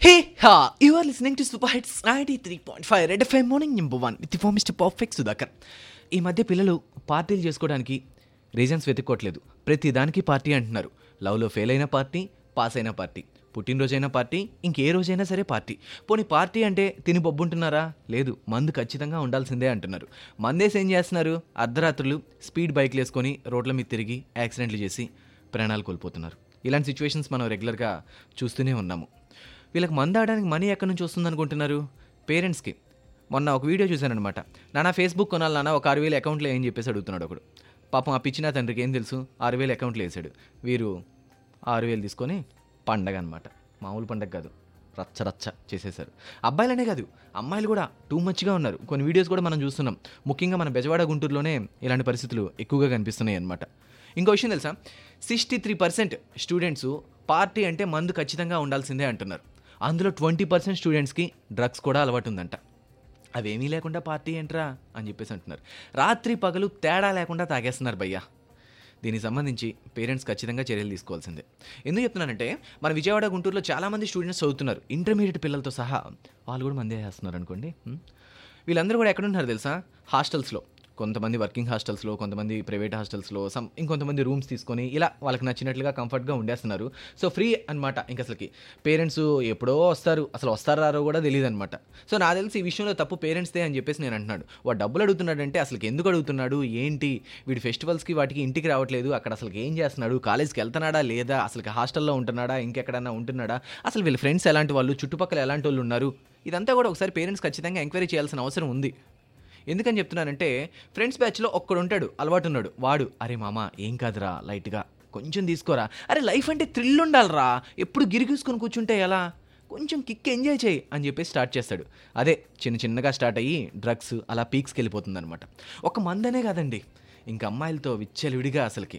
Hey ha! You are listening to Super Hits 93.5 Red FM Morning Number 1 with the Mr. Perfect Sudhakar. ఈ మధ్య పిల్లలు పార్టీలు చేసుకోవడానికి reasons వెతుక్కోవట్లేదు ప్రతి దానికి పార్టీ అంటున్నారు లవ్లో ఫెయిల్ అయిన పార్టీ పాస్ అయిన పార్టీ పుట్టినరోజైన పార్టీ ఇంకే రోజైనా సరే పార్టీ పోనీ పార్టీ అంటే తిని బొబ్బుంటున్నారా లేదు మందు ఖచ్చితంగా ఉండాల్సిందే అంటున్నారు మందేసి ఏం చేస్తున్నారు అర్ధరాత్రులు స్పీడ్ బైక్లు వేసుకొని రోడ్ల మీద తిరిగి యాక్సిడెంట్లు చేసి ప్రాణాలు కోల్పోతున్నారు ఇలాంటి సిచ్యువేషన్స్ మనం రెగ్యులర్గా చూస్తూనే ఉన్నాము వీళ్ళకి మందు ఆడడానికి మనీ ఎక్కడి నుంచి వస్తుంది అనుకుంటున్నారు పేరెంట్స్కి మొన్న ఒక వీడియో చూశానమాట నాన్న ఫేస్బుక్ కొనాలి నాన్న ఒక ఆరు వేలు అకౌంట్లో ఏం చెప్పేసి అడుగుతున్నాడు ఒకడు పాపం ఆ పిచ్చిన తండ్రికి ఏం తెలుసు ఆరు వేలు అకౌంట్లో వేసాడు వీరు ఆరు వేలు తీసుకొని పండగ అనమాట మామూలు పండగ కాదు రచ్చ రచ్చ చేసేశారు అబ్బాయిలనే కాదు అమ్మాయిలు కూడా టూ మచ్గా ఉన్నారు కొన్ని వీడియోస్ కూడా మనం చూస్తున్నాం ముఖ్యంగా మన బెజవాడ గుంటూరులోనే ఇలాంటి పరిస్థితులు ఎక్కువగా కనిపిస్తున్నాయి అనమాట ఇంకో విషయం తెలుసా sixty three percent students party అంటే మందు ఖచ్చితంగా ఉండాల్సిందే అంటున్నారు అందులో ట్వంటీ పర్సెంట్ స్టూడెంట్స్కి డ్రగ్స్ కూడా అలవాటు ఉందంట అవేమీ లేకుండా పార్టీ ఏంట్రా అని చెప్పేసి అంటున్నారు రాత్రి పగలు తేడా లేకుండా తాగేస్తున్నారు భయ్యా దీనికి సంబంధించి పేరెంట్స్ ఖచ్చితంగా చర్యలు తీసుకోవాల్సిందే ఎందుకు చెప్తున్నానంటే మన విజయవాడ గుంటూరులో చాలామంది స్టూడెంట్స్ చదువుతున్నారు ఇంటర్మీడియట్ పిల్లలతో సహా వాళ్ళు కూడా మందే చేస్తున్నారు అనుకోండి హ్మ్. వీళ్ళందరూ కూడా ఎక్కడున్నారు తెలుసా హాస్టల్స్లో కొంతమంది వర్కింగ్ హాస్టల్స్లో కొంతమంది ప్రైవేట్ హాస్టల్స్లో సమ్ ఇంకొంతమంది రూమ్స్ తీసుకొని ఇలా వాళ్ళకి నచ్చినట్లుగా కంఫర్ట్గా ఉండేస్తున్నారు సో ఫ్రీ అనమాట ఇంక అసలుకి పేరెంట్స్ ఎప్పుడో వస్తారు అసలు వస్తారారో కూడా తెలియదు అనమాట సో నాకు తెలిసి ఈ విషయంలో తప్పు పేరెంట్స్దే అని చెప్పేసి నేను అంటున్నాడు వాడు డబ్బులు అడుగుతున్నాడంటే అసలు ఎందుకు అడుగుతున్నాడు ఏంటి వీడి ఫెస్టివల్స్కి వాటికి ఇంటికి రావట్లేదు అక్కడ అసలు ఏం చేస్తున్నాడు కాలేజ్కి వెళ్తున్నాడా లేదా అసలు హాస్టల్లో ఉంటున్నాడా ఇంకెక్కడన్నా ఉంటున్నాడా అసలు వీళ్ళ ఫ్రెండ్స్ ఎలాంటి వాళ్ళు చుట్టుపక్కల ఎలాంటి వాళ్ళు ఉన్నారు ఇదంతా కూడా ఒకసారి పేరెంట్స్ ఖచ్చితంగా ఎంక్వైరీ చేయాల్సిన అవసరం ఉంది ఎందుకని చెప్తున్నానంటే ఫ్రెండ్స్ బ్యాచ్లో ఒక్కడు ఉంటాడు అలవాటు ఉన్నాడు వాడు అరే మామ ఏం కాదురా లైట్గా కొంచెం తీసుకోరా అరే లైఫ్ అంటే థ్రిల్ ఉండాలిరా ఎప్పుడు గిరిగీసుకొని కూర్చుంటే ఎలా కొంచెం కిక్ ఎంజాయ్ చేయి అని చెప్పి స్టార్ట్ చేస్తాడు అదే చిన్న చిన్నగా స్టార్ట్ అయ్యి డ్రగ్స్ అలా పీక్స్కి వెళ్ళిపోతుంది అనమాట ఒక మందనే కాదండి ఇంక అమ్మాయిలతో విచ్చలవిడిగా అసలుకి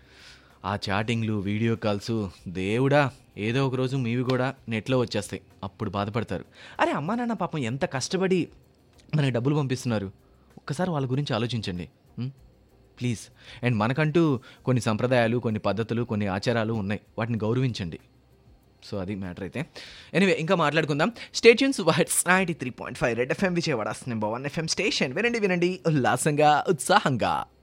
ఆ చాటింగ్లు వీడియో కాల్స్ దేవుడా ఏదో ఒక రోజు మీవి కూడా నెట్లో వచ్చేస్తాయి అప్పుడు బాధపడతారు అరే అమ్మా నాన్న పాపం ఎంత కష్టపడి మనకి డబ్బులు పంపిస్తున్నారు ఒక్కసారి వాళ్ళ గురించి ఆలోచించండి ఉం? ప్లీజ్ అండ్ మనకంటూ కొన్ని సంప్రదాయాలు కొన్ని పద్ధతులు కొన్ని ఆచారాలు ఉన్నాయి వాటిని గౌరవించండి సో అది మ్యాటర్ అయితే ఎనివే ఇంకా మాట్లాడుకుందాం stations waits ninety three point five Red FM Vijayawada number one FM station వినండి వినండి ఉల్లాసంగా ఉత్సాహంగా